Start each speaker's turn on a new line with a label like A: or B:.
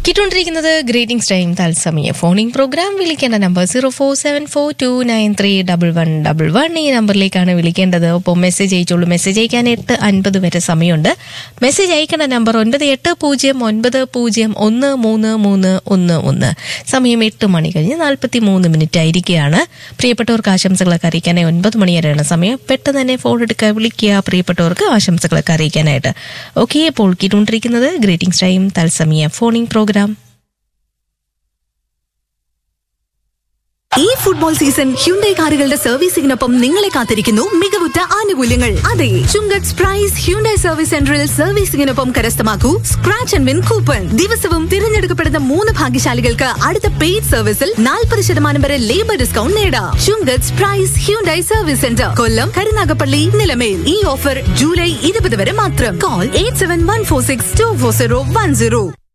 A: കേട്ടുകൊണ്ടിരിക്കുന്നത് greetings time തത്സമയ phoning program വിളിക്കേണ്ട number zero four seven four two nine three double one double one ഈ നമ്പറിലേക്കാണ് വിളിക്കേണ്ടത് ഒപ്പം മെസ്സേജ് അയച്ചോളൂ മെസ്സേജ് അയക്കാൻ എട്ട് അൻപത് വരെ സമയമുണ്ട് മെസ്സേജ് അയക്കേണ്ട നമ്പർ ഒൻപത് എട്ട് പൂജ്യം ഒൻപത് പൂജ്യം ഒന്ന് മൂന്ന് മൂന്ന് ഒന്ന് ഒന്ന് സമയം എട്ട് മണി കഴിഞ്ഞ് നാൽപ്പത്തി മൂന്ന് മിനിറ്റ് ആയിരിക്കുകയാണ് പ്രിയപ്പെട്ടവർക്ക് ആശംസകളൊക്കെ അറിയിക്കാനായി ഒൻപത് മണി വരെയാണ് സമയം പെട്ടെന്ന് തന്നെ ഫോൺ എടുക്കുക വിളിക്കുക പ്രിയപ്പെട്ടവർക്ക് ആശംസകളൊക്കെ അറിയിക്കാനായിട്ട് ഓക്കെ അപ്പോൾ കേട്ടുകൊണ്ടിരിക്കുന്നത് ഗ്രേറ്റിംഗ്സ് ടൈം തത്സമയ ഫോണിംഗ് പ്രോഗ്രാം
B: ഈ ഫുട്ബോൾ സീസൺ ഹ്യുണ്ടൈ കാറുകളുടെ സർവീസിംഗിനൊപ്പം നിങ്ങളെ കാത്തിരിക്കുന്നു മികവുറ്റ ആനുകൂല്യങ്ങൾ അതെ ചുങ്കത്ത് പ്രൈസ് ഹ്യുണ്ടൈ സർവീസ് സെന്ററിൽ സർവീസിംഗിനൊപ്പം കരസ്ഥമാക്കൂ സ്ക്രാച്ച് ആൻഡ് വിൻ കൂപ്പൺ ദിവസവും തിരഞ്ഞെടുക്കപ്പെടുന്ന മൂന്ന് ഭാഗ്യശാലികൾക്ക് അടുത്ത പെയ്ഡ് സർവീസിൽ നാൽപ്പത് ശതമാനം വരെ ലേബർ ഡിസ്കൗണ്ട് നേടാം Chunkath price Hyundai service centre Kollam Karunagappally Nilamel ഈ ഓഫർ ജൂലൈ ഇരുപത് വരെ മാത്രം call eight seven one four six two four zero one zero